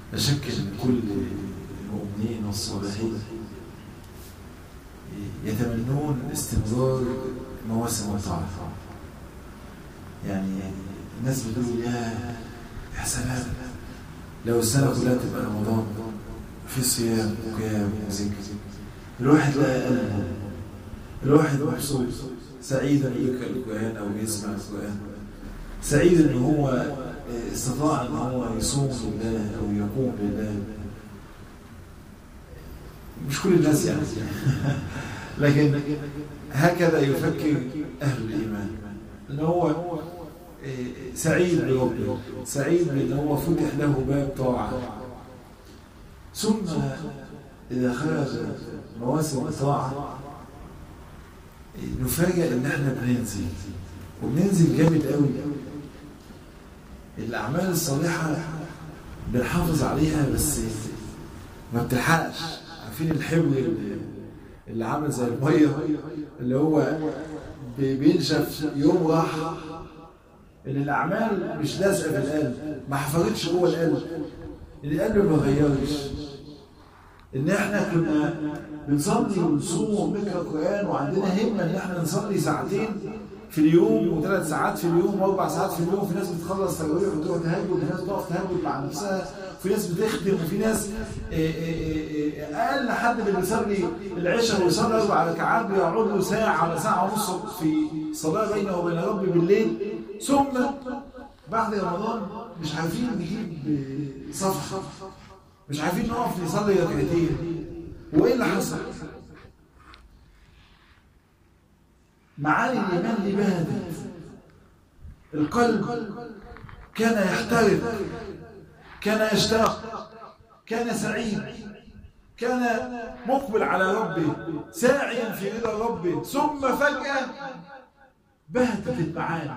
لا شك ان كل المؤمنين والصالحين يتمنون استمرار مواسم الطاعة يعني الناس بتقول يا يا سلام لو السنة كلها تبقى رمضان في صيام وقيام وذكر الواحد لا قلبه الواحد مبسوط سعيد ان يقرا القران او يسمع القران سعيد ان هو استطاع ان هو يصوم لله او يقوم لله مش كل الناس يعني لكن هكذا يفكر اهل الايمان ان هو سعيد بربه سعيد بان هو فتح له باب طاعه ثم اذا خرج مواسم الطاعه نفاجئ ان احنا بننزل وبننزل جامد قوي الاعمال الصالحه بنحافظ عليها بس ما بتلحقش عارفين الحبل اللي عامل زي الميه اللي هو بينشف يوم راح ان الاعمال مش لازقه في القلب ما حفرتش جوه القلب القلب ما غيرش ان احنا كنا بنصلي ونصوم ونقرا القران وعندنا همه ان احنا نصلي ساعتين في اليوم وثلاث ساعات في اليوم واربع ساعات في اليوم في ناس بتخلص تراويح وتروح تهجد وفي ناس بتقف تهجد مع نفسها وفي ناس بتخدم وفي ناس اقل حد اللي بيصلي العشاء ويصلي اربع ركعات بيقعد له ساعه ولا ساعه ونص في صلاه بينه وبين ربي بالليل ثم بعد رمضان مش عارفين نجيب صفحه مش عارفين نقف نصلي ركعتين وايه اللي حصل؟ معاني الايمان دي بهدت القلب كان يحترق كان يشتاق كان سعيد كان مقبل على ربه ساعيا في رضا ربه ثم فجأة بهتت المعاني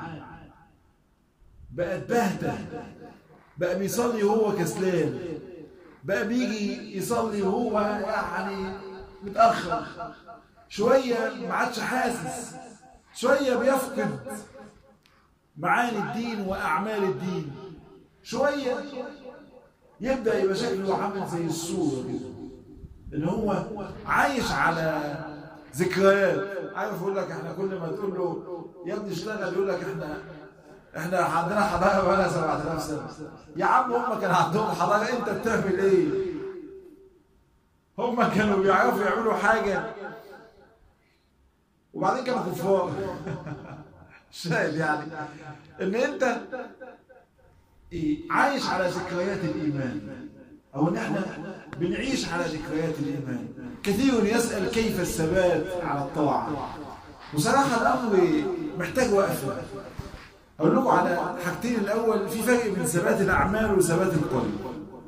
بقت بهتة بقى بيصلي وهو كسلان بقى بيجي يصلي وهو يعني متأخر شوية ما عادش حاسس شوية بيفقد معاني الدين وأعمال الدين شوية يبدأ يبقى شكله عامل زي الصورة كده إن هو عايش على ذكريات عارف يقول لك احنا كل ما تقول له يا ابني اشتغل يقول لك احنا احنا عندنا حضاره بقى لها 7000 سنه يا عم هم كان عندهم حضاره انت بتعمل ايه؟ هم كانوا بيعرفوا يعملوا حاجه وبعدين كانوا كفار شايف يعني ان انت عايش على ذكريات الايمان او ان احنا بنعيش على ذكريات الايمان كثير يسال كيف الثبات على الطاعه بصراحه الامر محتاج وقفه اقول لكم على حاجتين الاول في فرق بين ثبات الاعمال وثبات القلب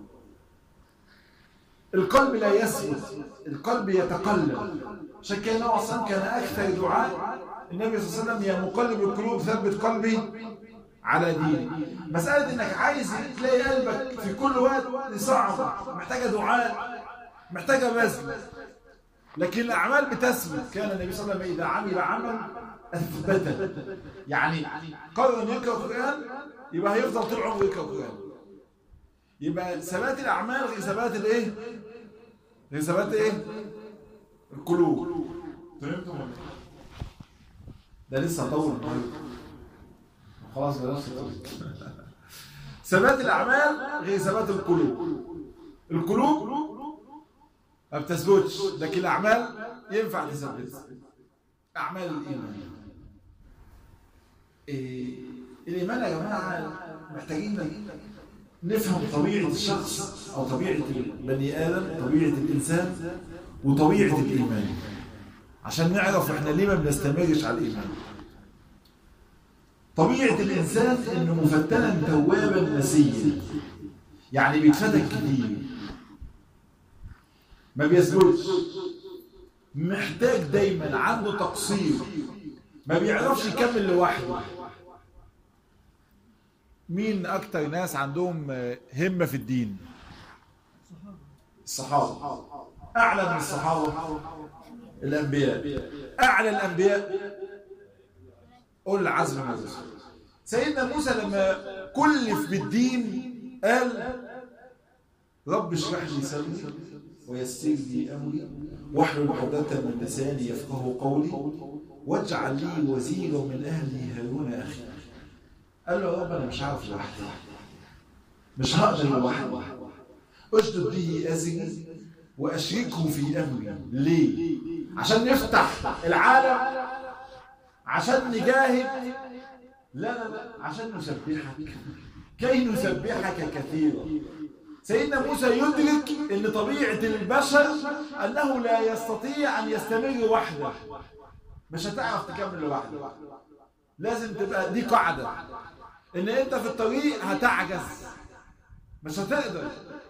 القلب لا يثبت القلب يتقلب عشان كده النبي اصلا كان اكثر دعاء النبي صلى الله عليه وسلم يا مقلب القلوب ثبت قلبي على ديني مسألة انك عايز تلاقي قلبك في كل وقت دي صعبة محتاجة دعاء محتاجة بذل لكن الأعمال بتثبت كان النبي صلى الله عليه وسلم إذا عمل عمل أثبته يعني قرر أن يقرأ القرآن يبقى هيفضل طول عمره يقرأ القرآن يبقى ثبات الأعمال غير ثبات الإيه؟ غير ثبات إيه؟ القلوب فهمتم ولا ده لسه طول خلاص بلاش ثبات الأعمال غير ثبات القلوب القلوب ما بتثبتش لكن الأعمال ينفع تثبت أعمال الإيمان إيه الإيمان يا جماعة محتاجين نفهم طبيعة الشخص أو طبيعة البني آدم طبيعة الإنسان وطبيعة الإيمان عشان نعرف إحنا ليه ما بنستمرش على الإيمان طبيعة الإنسان إنه مفتنا توابا نسيا يعني بيتفتن كتير ما بيثبتش محتاج دايما عنده تقصير ما بيعرفش يكمل لوحده مين اكتر ناس عندهم همة في الدين الصحابة اعلى من الصحابة الانبياء اعلى الانبياء قول العزم موسى سيدنا موسى لما كلف بالدين قال رب اشرح لي صدري ويسر لي امري واحلل عقدة من لساني يفقه قولي واجعل لي وزيرا من اهلي هارون اخي قال له يا رب انا مش عارف لوحدي مش هقدر لوحدي اشدد به ازري واشركه في امري ليه عشان نفتح العالم عشان نجاهد لا لا لا عشان نسبحك كي نسبحك كثيرا سيدنا موسى يدرك ان طبيعة البشر انه لا يستطيع ان يستمر وحده مش هتعرف تكمل لوحدك لازم تبقى دي قاعدة ان انت في الطريق هتعجز مش هتقدر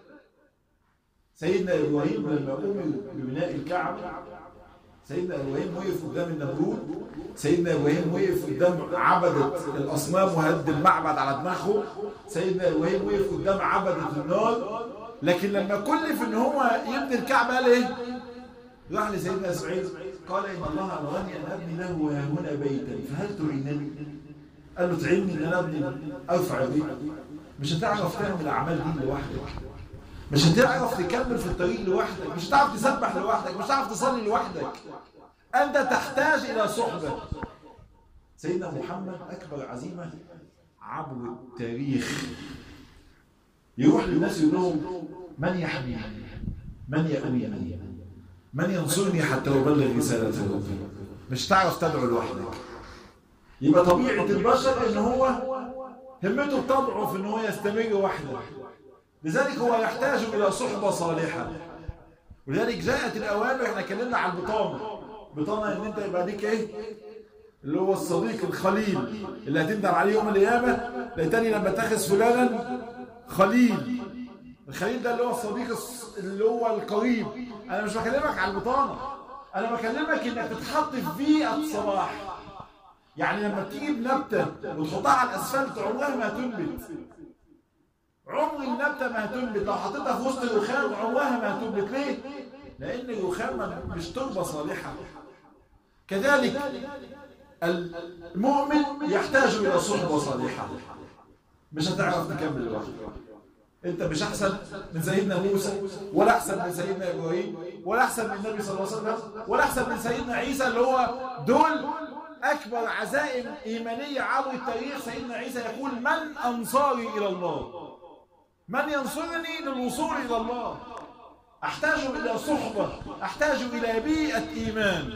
سيدنا ابراهيم لما امر ببناء الكعبة سيدنا ابراهيم وقف قدام النمرود سيدنا ابراهيم وقف قدام عبدة الاصنام وهد المعبد على دماغهم سيدنا ابراهيم وقف قدام عبدة النار لكن لما كلف ان هو يبني الكعبة قال ايه راح لسيدنا اسماعيل قال ان الله امرني ان ابني له هنا بيتا فهل تعينني قال له تعيني ان انا ابني ارفع بيت مش هتعرف تعمل الاعمال دي لوحدك مش هتعرف تكمل في الطريق لوحدك مش هتعرف تسبح لوحدك مش هتعرف تصلي لوحدك أنت تحتاج إلى صحبة سيدنا محمد أكبر عزيمة عبر التاريخ يروح للناس يقول لهم من يحميني من يأويني من ينصرني حتى أبلغ رسالة ربي مش تعرف تدعو لوحدك يبقى طبيعة البشر ان هو همته بتضعف ان هو يستمر وحده لذلك هو يحتاج الى صحبة صالحة ولذلك جاءت الاوامر احنا اتكلمنا عن البطانة بطانة ان انت يبقى ليك ايه اللي هو الصديق الخليل اللي هتندم عليه يوم القيامة ليتني لما اتخذ فلانا خليل الخليل ده اللي هو الصديق اللي هو القريب انا مش بكلمك على البطانة انا بكلمك انك تتحط في بيئة صلاح يعني لما تجيب نبتة وتحطها على الاسفلت عمرها ما هتنبت عمر النبتة ما هتنبت لو حطيتها في وسط الرخام عمرها ما هتنبت ليه؟ لأن الرخام مش تربة صالحة كذلك المؤمن يحتاج إلى صحبة صالحة مش هتعرف تكمل لوحدك انت مش احسن من سيدنا موسى ولا احسن من سيدنا ابراهيم ولا احسن من النبي صلى الله عليه وسلم ولا احسن من سيدنا عيسى اللي هو دول اكبر عزائم ايمانيه عبر التاريخ سيدنا عيسى يقول من انصاري الى الله من ينصرني للوصول الى الله احتاج الى صحبه احتاج الى بيئه ايمان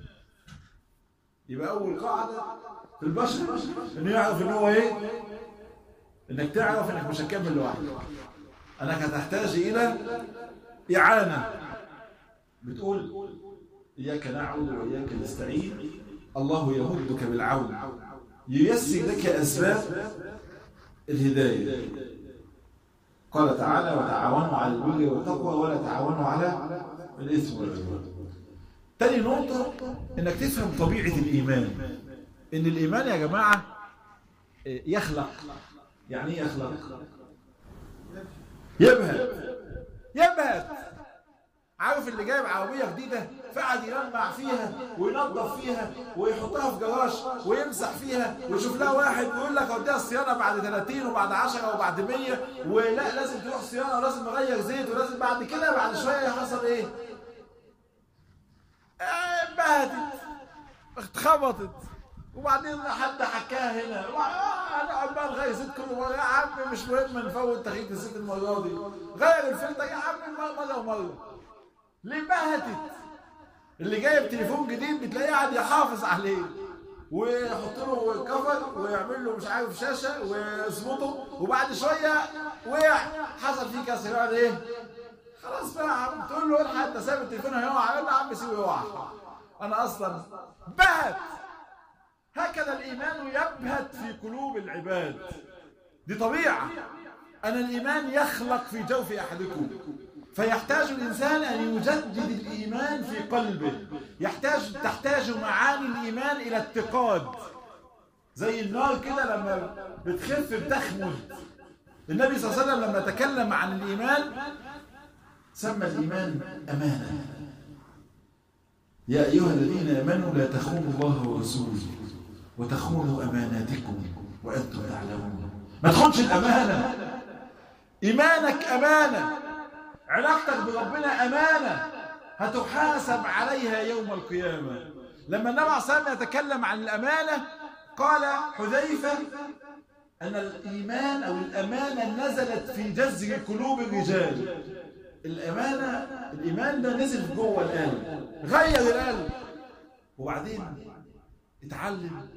يبقى اول قاعده في البشر انه يعرف ان هو ايه انك تعرف انك مش هتكمل لوحدك انك هتحتاج الى اعانه بتقول اياك نعبد واياك نستعين الله يمدك بالعون ييسر لك اسباب الهدايه قال تعالى وتعاونوا على البر والتقوى ولا تعاونوا على الاثم والعدوان تاني نقطه انك تفهم طبيعه الايمان ان الايمان يا جماعه يخلق يعني ايه يخلق يبهت يبهت عارف اللي جايب عربيه جديده فقعد يلمع فيها وينظف فيها ويحطها في جراج ويمسح فيها ويشوف لها واحد ويقول لك اوديها الصيانه بعد 30 وبعد 10 وبعد 100 ولا لازم تروح صيانه ولازم نغير زيت ولازم بعد كده بعد شويه حصل ايه؟ بهتت اتخبطت وبعدين حد حكاها هنا انا عمال غير زيت كل مره يا عم مش مهم نفوت تغيير الزيت المره دي غير الفلتر يا عم مره ومره ليه بهتت اللي جايب تليفون جديد بتلاقيه قاعد يحافظ عليه ويحط له كفر ويعمل له مش عارف شاشه ويظبطه وبعد شويه وقع حصل فيه كسر يقعد ايه؟ خلاص بقى يا عم تقول له الحق انت سايب التليفون هيقع يقول له يا عم سيبه يقع انا اصلا بهت هكذا الايمان يبهت في قلوب العباد دي طبيعه انا الايمان يخلق في جوف احدكم فيحتاج الإنسان أن يجدد الإيمان في قلبه يحتاج تحتاج معاني الإيمان إلى اتقاد زي النار كده لما بتخف بتخمد النبي صلى الله عليه وسلم لما تكلم عن الإيمان سمى الإيمان أمانة يا أيها الذين آمنوا لا تخونوا الله ورسوله وتخونوا أماناتكم وأنتم تعلمون ما تخونش الأمانة إيمانك أمانة علاقتك بربنا أمانة هتحاسب عليها يوم القيامة لما النبي عليه الصلاة والسلام يتكلم عن الأمانة قال حذيفة أن الإيمان أو الأمانة نزلت في جذر قلوب الرجال الأمانة الإيمان ده نزل جوه القلب غير القلب وبعدين اتعلم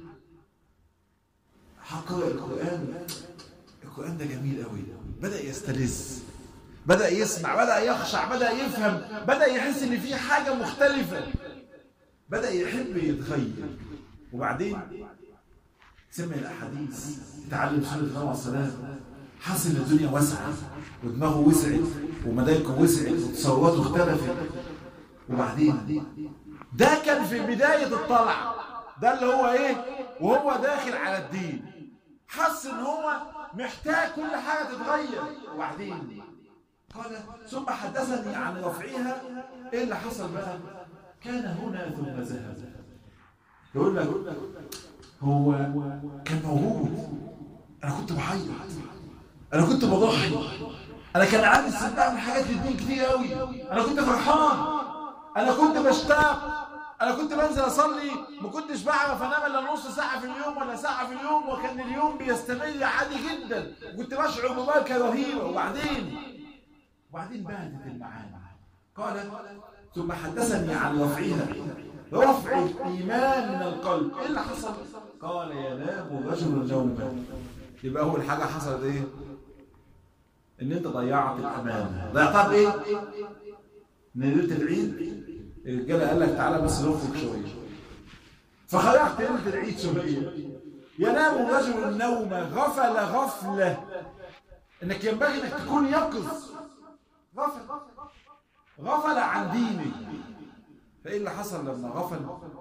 حقائق القرآن القرآن ده جميل قوي بدأ يستلذ بدأ يسمع بدأ يخشع بدأ يفهم بدأ يحس ان في حاجة مختلفة بدأ يحب يتغير وبعدين سمع الأحاديث تعلم سنة النبي عليه السلام حس ان الدنيا واسعة ودماغه وسعت ومداركه وسعت وتصوراته اختلفت وبعدين ده كان في بداية الطلعة ده اللي هو ايه وهو داخل على الدين حس ان هو محتاج كل حاجة تتغير وبعدين قال ثم حدثني عن رفعها ايه اللي حصل بقى كان هنا ثم ذهب يقول لك هو كان موجود انا كنت بعيط انا كنت بضحي انا كان عندي استمتاع من حاجات للدين كتير قوي انا كنت فرحان انا كنت بشتاق انا كنت بنزل اصلي ما كنتش بعرف انام الا نص ساعه في اليوم ولا ساعه في اليوم وكان اليوم بيستمر عادي جدا كنت بشعر ببركه رهيبه وبعدين وبعدين بانت المعاني قال ثم حدثني عن رفعها رفع الايمان من القلب ايه اللي حصل قال ينام رجل نوما يبقى اول حاجه حصلت ايه ان انت ضيعت الامانه ضيعتها بايه ليله العيد الرجاله قال لك تعالى بس نخرج شويه فخرجت ليله العيد شويه ينام رجل النوم غفل غفله انك ينبغي انك تكون يقظ غفل غفل عن دينك فايه اللي حصل لما غفل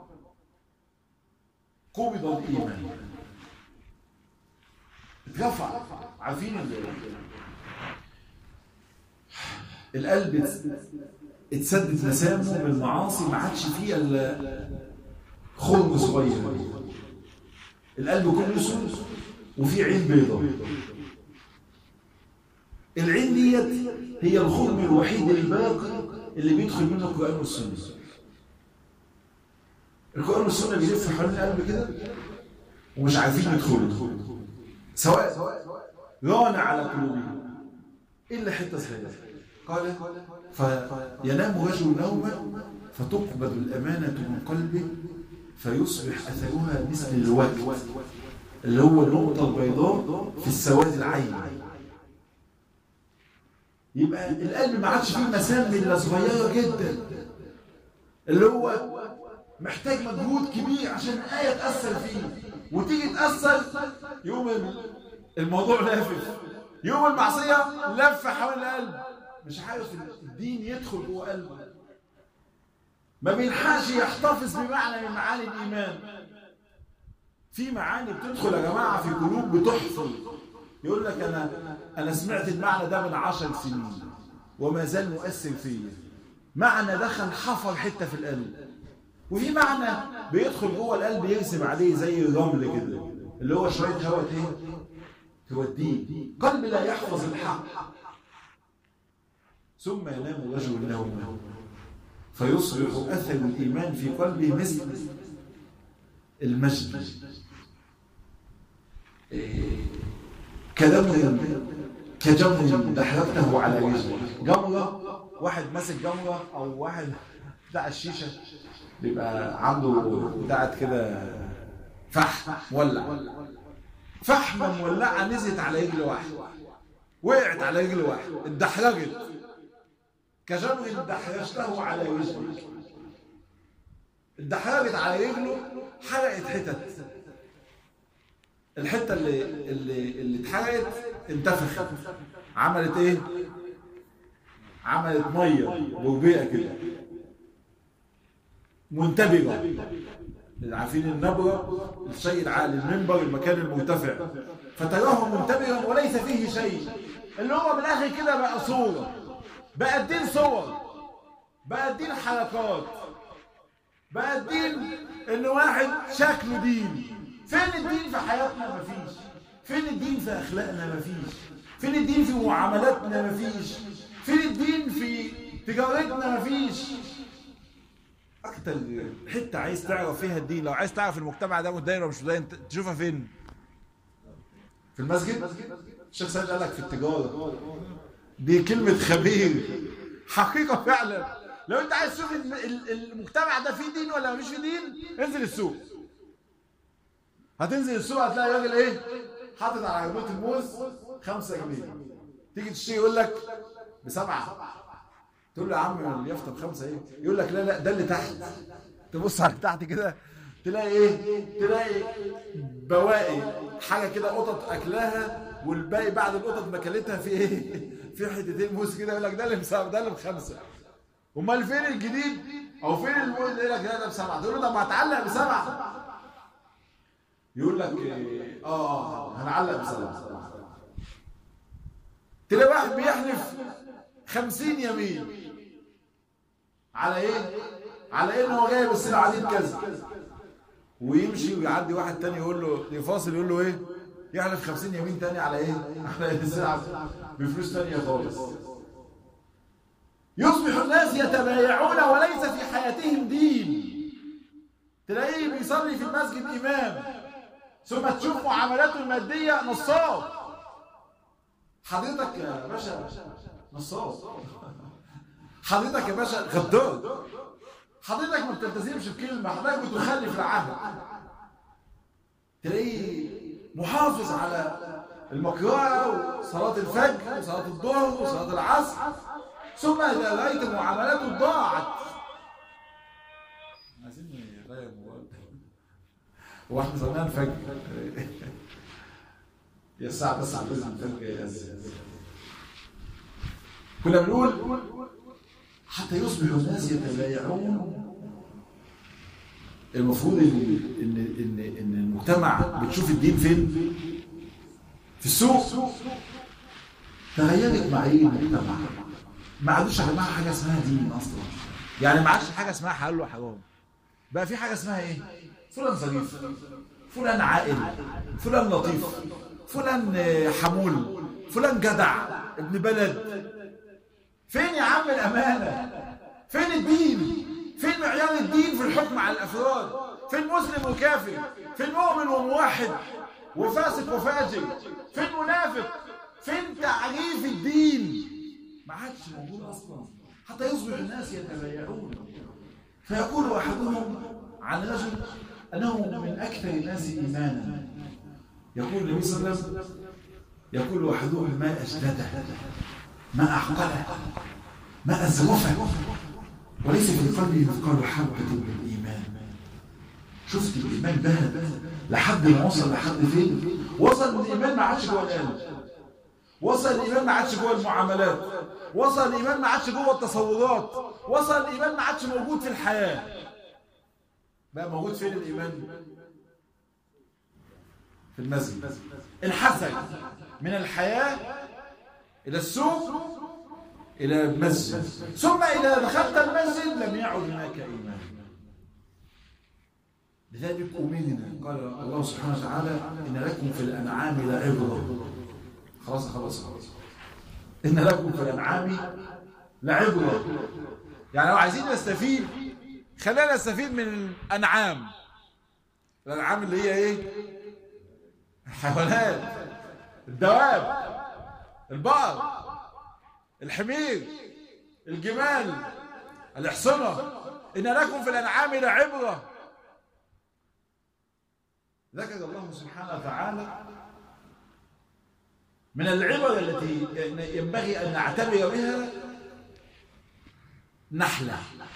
قبض الايمان اترفع عارفين القلب اتسدد مسامه بالمعاصي ما عادش فيه الا خرم صغير القلب كله اسود وفيه عين بيضاء العين ديت هي الخرم الوحيد الباقي اللي بيدخل منه القرآن والسنة القرآن والسنة بيلف حوالين القلب كده ومش عارفين يدخلوا سواء ران على قلوبهم إلا حتة صغيرة قال فينام رجل نوما فتقبض الأمانة من قلبه فيصبح أثرها مثل الوجه اللي هو النقطة البيضاء في السواد العين يبقى القلب ما عادش فيه مسام الا صغيره جدا اللي هو محتاج مجهود كبير عشان آية تأثر فيه وتيجي تأثر يوم الموضوع لافف يوم المعصية لف حول القلب مش عارف الدين يدخل جوه قلبه ما بيلحقش يحتفظ بمعنى من معاني الإيمان في معاني بتدخل يا جماعة في قلوب بتحفظ يقول لك أنا أنا سمعت المعنى ده من عشر سنين وما زال مؤثر فيا معنى دخل حفر حتة في القلب وفي معنى بيدخل جوه القلب يرسم عليه زي الرمل كده اللي هو شوية هواء ايه توديه قلب لا يحفظ الحق ثم ينام الرجل نوما فيصبح أثر الإيمان في قلبه مثل المجد إيه كدمر كجمر دحرجته على رجله جمرة واحد ماسك جمرة أو واحد بتاع الشيشة بيبقى عنده بتاعت كده فحم مولع فحمة مولعة نزلت على رجل واحد وقعت على رجل واحد اتدحرجت كجمر دحرجته على رجله اتدحرجت على رجله حرقت حتت الحته اللي اللي اللي اتحرقت انتفخت عملت ايه عملت ميه بوبئه كده منتبغه عارفين النبره الشيء العالي المنبر المكان المرتفع فتراه منتبغا وليس فيه شيء اللي هو من الاخر كده بقى صوره بقى الدين صور بقى الدين حركات بقى الدين ان واحد شكله دين فين الدين في حياتنا مفيش فين الدين في اخلاقنا مفيش فين الدين في معاملاتنا مفيش فين الدين في تجارتنا مفيش اكتر حته عايز تعرف فيها الدين لو عايز تعرف المجتمع ده متدين ولا مش متدين تشوفها فين في المسجد الشيخ سيد قال لك في التجاره دي كلمه خبير حقيقه فعلا لو انت عايز تشوف المجتمع ده فيه دين ولا مفيش فيه دين انزل السوق هتنزل السوق هتلاقي راجل ايه حاطط على عربيه الموز خمسة جنيه تيجي تشتري يقول لك بسبعة تقول له يا عم اليافطه بخمسه ايه يقول لك لا لا ده اللي تحت تبص على تحت كده تلاقي ايه تلاقي بواقي حاجه كده قطط اكلاها والباقي بعد القطط ما كلتها في ايه في حتتين موز كده يقول لك ده اللي بسبعه ده اللي بخمسه امال فين الجديد او فين الموز يقول لك ده بسبعه تقول له طب ما هتعلق بسبعه يقول لك إيه اه هنعلق بسبعه تلاقي واحد بيحلف خمسين يمين على ايه على ايه ان هو جايب السلعه دي بكذا ويمشي ويعدي واحد تاني يقول له يفاصل يقول له ايه يحلف خمسين يمين تاني على ايه على السلعه بفلوس تانية خالص يصبح الناس يتبايعون وليس في حياتهم دين تلاقيه بيصلي في المسجد امام ثم تشوف معاملاته الماديه نصاب حضرتك يا باشا نصاب حضرتك يا باشا غدار حضرتك ما بتلتزمش بكلمه حضرتك بتخلف العهد تلاقيه محافظ على المقراءة وصلاة الفجر وصلاة الظهر وصلاة العصر ثم إذا رأيت معاملاته ضاعت عايزين نغير موبايل هو احنا زمان الفجر يا الساعة 9 لازم الفجر يأذن كنا بنقول حتى يصبح الناس يتبايعون المفروض ان ان ان ان المجتمع بتشوف الدين فين؟ في السوق تغيرت معايير المجتمع ما عادوش يا جماعه حاجه اسمها دين اصلا يعني ما عادش حاجه اسمها حلال وحرام بقى في حاجه اسمها ايه؟ فلان ظريف فلان عاقل فلان لطيف فلان حمول فلان جدع ابن بلد فين يا عم الامانه فين الدين فين معيار الدين في الحكم على الافراد فين مسلم وكافر فين مؤمن وموحد وفاسق وفاجر فين منافق فين تعريف الدين ما عادش موجود اصلا حتى يصبح الناس يتبايعون فيقول احدهم عن رجل انه من اكثر الناس ايمانا يقول النبي صلى الله عليه وسلم يقول احدهم ما اجلده ما اعقله ما ازرفه وليس في قلبه مثقال حبه من الايمان شفت الايمان بهد لحد ما وصل لحد فين وصل الايمان ما عادش جوه القلب وصل الايمان ما عادش جوه المعاملات وصل الايمان ما عادش جوه التصورات وصل الايمان ما عادش موجود في الحياه بقى موجود فين الايمان في المسجد انحسن من الحياه الى السوق الى المسجد ثم اذا دخلت المسجد لم يعد هناك ايمان لذلك أمرنا قال الله سبحانه وتعالى إن لكم في الأنعام لعبرة خلاص خلاص خلاص إن لكم في الأنعام لعبرة يعني لو عايزين نستفيد خلينا نستفيد من الأنعام الأنعام اللي هي إيه؟ الحيوانات الدواب البقر الحمير الجمال الحصنة إن لكم في الأنعام لعبرة ذكر الله سبحانه وتعالى من العبر التي ينبغي أن نعتبر بها نحلة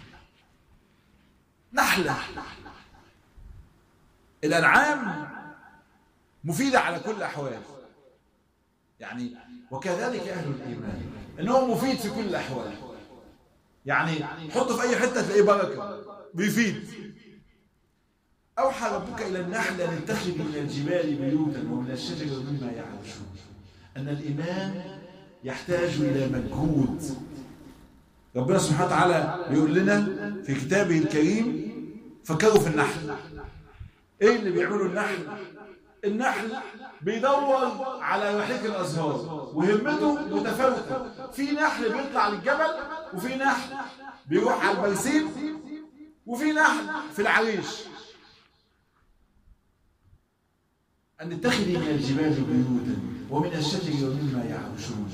نحلة الأنعام مفيدة على كل الأحوال يعني وكذلك أهل الإيمان إنه مفيد في كل الأحوال يعني حطه في أي حتة تلاقيه بركة بيفيد أوحى ربك إلى النحل أن اتخذ من الجبال بيوتا ومن الشجر مما يعرشون أن الإيمان يحتاج إلى مجهود ربنا سبحانه وتعالى بيقول لنا في كتابه الكريم فكروا في النحل إيه اللي بيعملوا النحل النحل بيدور على رحيق الازهار وهمته متفاوته في نحل بيطلع للجبل وفي نحل بيروح على البرسيم وفي نحل في العريش أن نتخذي من الجبال بيوتا ومن الشجر ومما يعرشون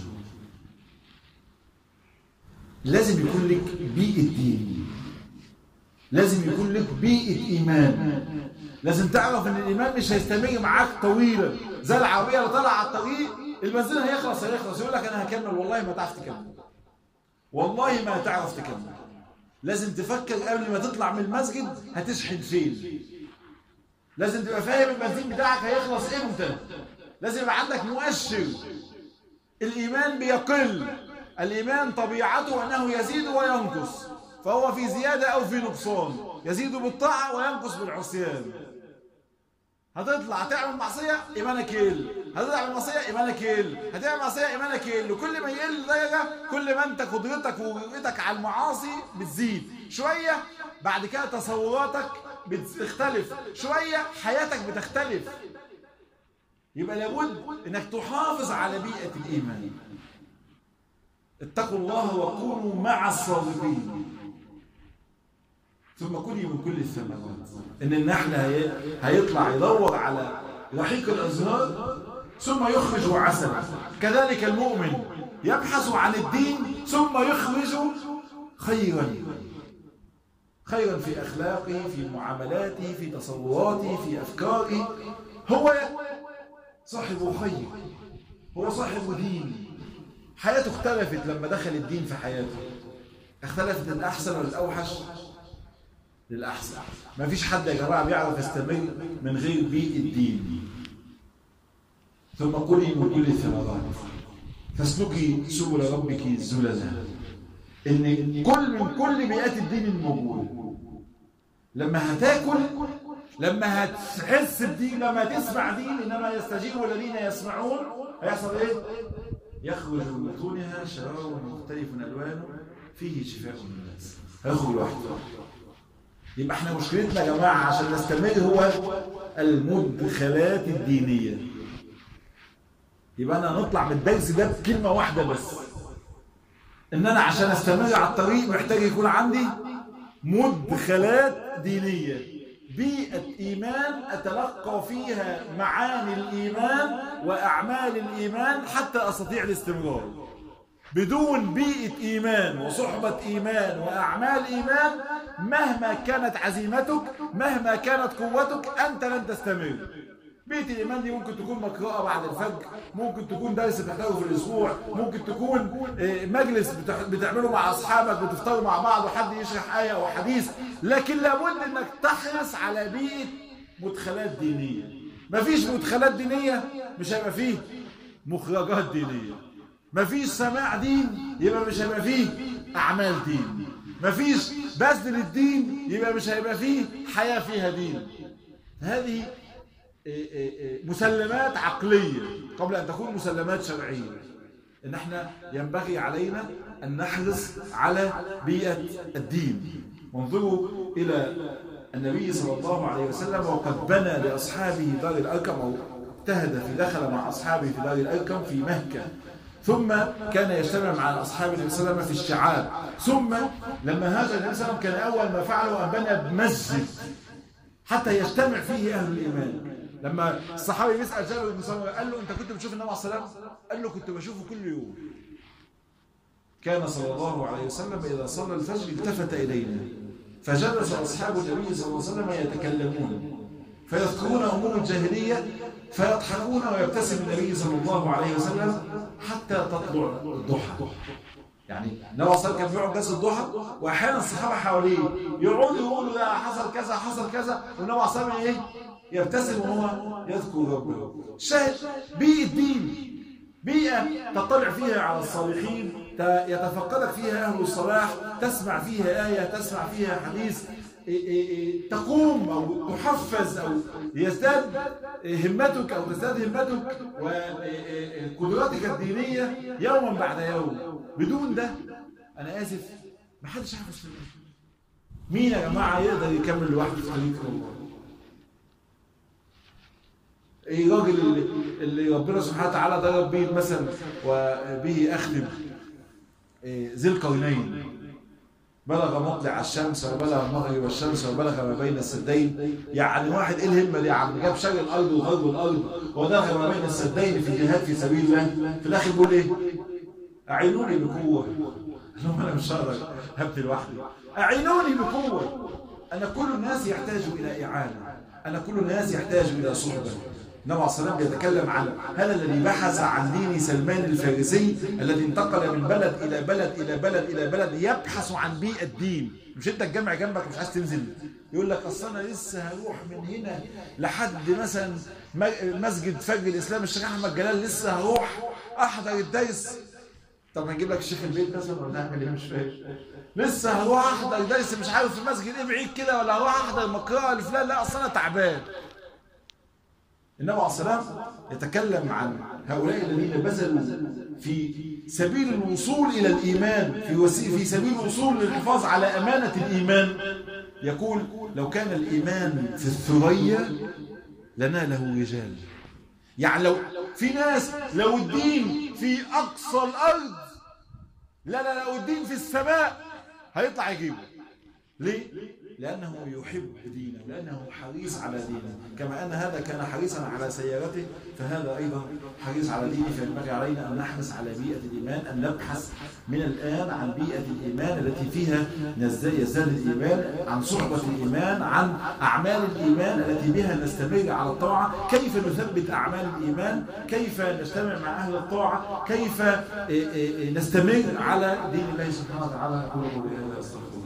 لازم يكون لك بيئة دين لازم يكون لك بيئة إيمان لازم تعرف ان الايمان مش هيستمر معاك طويلا زي العربيه اللي طالعه على الطريق البنزين هيخلص هيخلص يقول لك انا هكمل والله ما تعرف تكمل والله ما تعرف تكمل لازم تفكر قبل ما تطلع من المسجد هتشحن فين لازم تبقى فاهم البنزين بتاعك هيخلص امتى لازم يبقى عندك مؤشر الايمان بيقل الايمان طبيعته انه يزيد وينقص فهو في زياده او في نقصان يزيد بالطاعه وينقص بالعصيان هتطلع تعمل معصية إيمانك يقل هتطلع معصية إيمانك يقل هتعمل معصية إيمانك يقل وكل ما يقل درجة كل ما أنت قدرتك ورؤيتك على المعاصي بتزيد شوية بعد كده تصوراتك بتختلف شوية حياتك بتختلف يبقى لابد انك تحافظ على بيئة الإيمان اتقوا الله وكونوا مع الصادقين ثم كلي من كل الثمرات ان النحل هي... هيطلع يدور على رحيق الازهار ثم يخرج عسلا كذلك المؤمن يبحث عن الدين ثم يخرج خيرا خيرا في اخلاقه في معاملاته في تصوراته في افكاره هو صاحب خير هو صاحب دين حياته اختلفت لما دخل الدين في حياته اختلفت للاحسن ولا الاوحش للأحسن ما فيش حد يا جماعة بيعرف يستمر من غير بيئة الدين ثم كلي من كل الثمرات فاسلكي سبل ربك الزلزا ان كل من كل بيئات الدين الموجودة لما هتاكل لما هتحس بدين لما تسمع دين انما يستجيب الذين يسمعون هيحصل ايه يخرج من بطونها شراب مختلف الوانه فيه شفاء للناس هيخرج لوحده يبقى احنا مشكلتنا يا جماعة عشان نستمر هو المدخلات الدينية يبقى انا نطلع من الدرس ده بكلمة واحدة بس ان انا عشان استمر على الطريق محتاج يكون عندي مدخلات دينية بيئة إيمان أتلقى فيها معاني الإيمان وأعمال الإيمان حتى أستطيع الاستمرار بدون بيئة إيمان وصحبة إيمان وأعمال إيمان مهما كانت عزيمتك مهما كانت قوتك أنت لن تستمر بيئة الإيمان دي ممكن تكون مقرأة بعد الفجر ممكن تكون درس بتحضره في الأسبوع ممكن تكون مجلس بتعمله مع أصحابك بتفطروا مع بعض وحد يشرح آية أو حديث لكن لابد أنك تحرص على بيئة مدخلات دينية مفيش مدخلات دينية مش هيبقى فيه مخرجات دينية مفيش سماع دين يبقى مش هيبقى فيه أعمال دين مفيش بذل للدين يبقى مش هيبقى فيه حياة فيها دين هذه مسلمات عقلية قبل أن تكون مسلمات شرعية إن احنا ينبغي علينا أن نحرص على بيئة الدين وانظروا إلى النبي صلى الله عليه وسلم وقد بنى لأصحابه دار الأركم أو اجتهد في دخل مع أصحابه في دار الأركم في مكة ثم كان يجتمع مع أصحاب النبي صلى الله عليه وسلم في الشعاب ثم لما هاجر النبي صلى الله عليه وسلم كان أول ما فعله أن بنى مسجد حتى يجتمع فيه أهل الإيمان لما الصحابي بيسأل جابر بن سمرة قال له أنت كنت بتشوف النبي عليه الصلاة والسلام قال له كنت بشوفه كل يوم كان صلى الله عليه وسلم إذا صلى الفجر التفت إلينا فجلس أصحاب النبي صلى الله عليه وسلم يتكلمون فيذكرون أمور الجاهلية فيضحكون ويبتسم النبي صلى الله عليه وسلم حتى تطلع الضحى يعني النبي صلى الله عليه وسلم كان بيقعد جلسه الضحى واحيانا الصحابه حواليه يقعدوا يقولوا لا حصل كذا حصل كذا والنبي صلى الله عليه وسلم ايه يبتسم وهو يذكر ربه شاهد بيئه دين بيئه تطلع فيها على الصالحين يتفقدك فيها اهل الصلاح تسمع فيها ايه تسمع فيها حديث تقوم أو تحفز أو يزداد همتك أو تزداد همتك وقدراتك الدينية يوما بعد يوم بدون ده أنا آسف ما حدش عارف يستمر مين يا جماعة يقدر يكمل لوحده في طريق الله الراجل اللي, اللي ربنا سبحانه وتعالى ضرب به المثل وبه أخدم ذي القرنين بلغ مطلع الشمس وبلغ مغرب الشمس وبلغ ما بين السدين يعني واحد ايه الهمه دي يا عم جاب شرق الارض وغرب الارض ودخل ما بين السدين في جهاد في سبيل الله في الاخر بيقول ايه اعينوني بقوه لهم انا مش هقدر هبت لوحدي اعينوني بقوه انا كل الناس يحتاج الى اعانه انا كل الناس يحتاج الى صحبه النبي عليه الصلاه والسلام يتكلم عن هذا الذي بحث عن دين سلمان الفارسي الذي انتقل من بلد الى بلد الى بلد الى بلد يبحث عن بيئه الدين مش انت الجامع جنبك مش عايز تنزل يقول لك اصل انا لسه هروح من هنا لحد مثلا مسجد فجر الاسلام الشيخ احمد جلال لسه هروح احضر الدرس طب هنجيب لك الشيخ البيت مثلا ولا نعمل ايه مش فاهم لسه هروح احضر درس مش عارف في مسجد ايه بعيد كده ولا هروح احضر مقرأة لفلان لا اصل انا تعبان النبي عليه السلام يتكلم عن هؤلاء الذين بذلوا في سبيل الوصول إلى الإيمان في, وسي في سبيل الوصول للحفاظ على أمانة الإيمان يقول لو كان الإيمان في الثريا لناله رجال يعني لو في ناس لو الدين في أقصى الأرض لا لا لو الدين في السماء هيطلع يجيبه ليه؟ لأنه يحب دينه لأنه حريص على دينه كما أن هذا كان حريصا على سيارته فهذا أيضا حريص على دينه فينبغي علينا أن نحرص على بيئة الإيمان أن نبحث من الآن عن بيئة الإيمان التي فيها يزداد الإيمان عن صحبة الإيمان عن أعمال الإيمان التي بها نستمر على الطاعة كيف نثبت أعمال الإيمان كيف نجتمع مع أهل الطاعة كيف نستمر على دين الله سبحانه وتعالى أقول قولي هذا أستغفر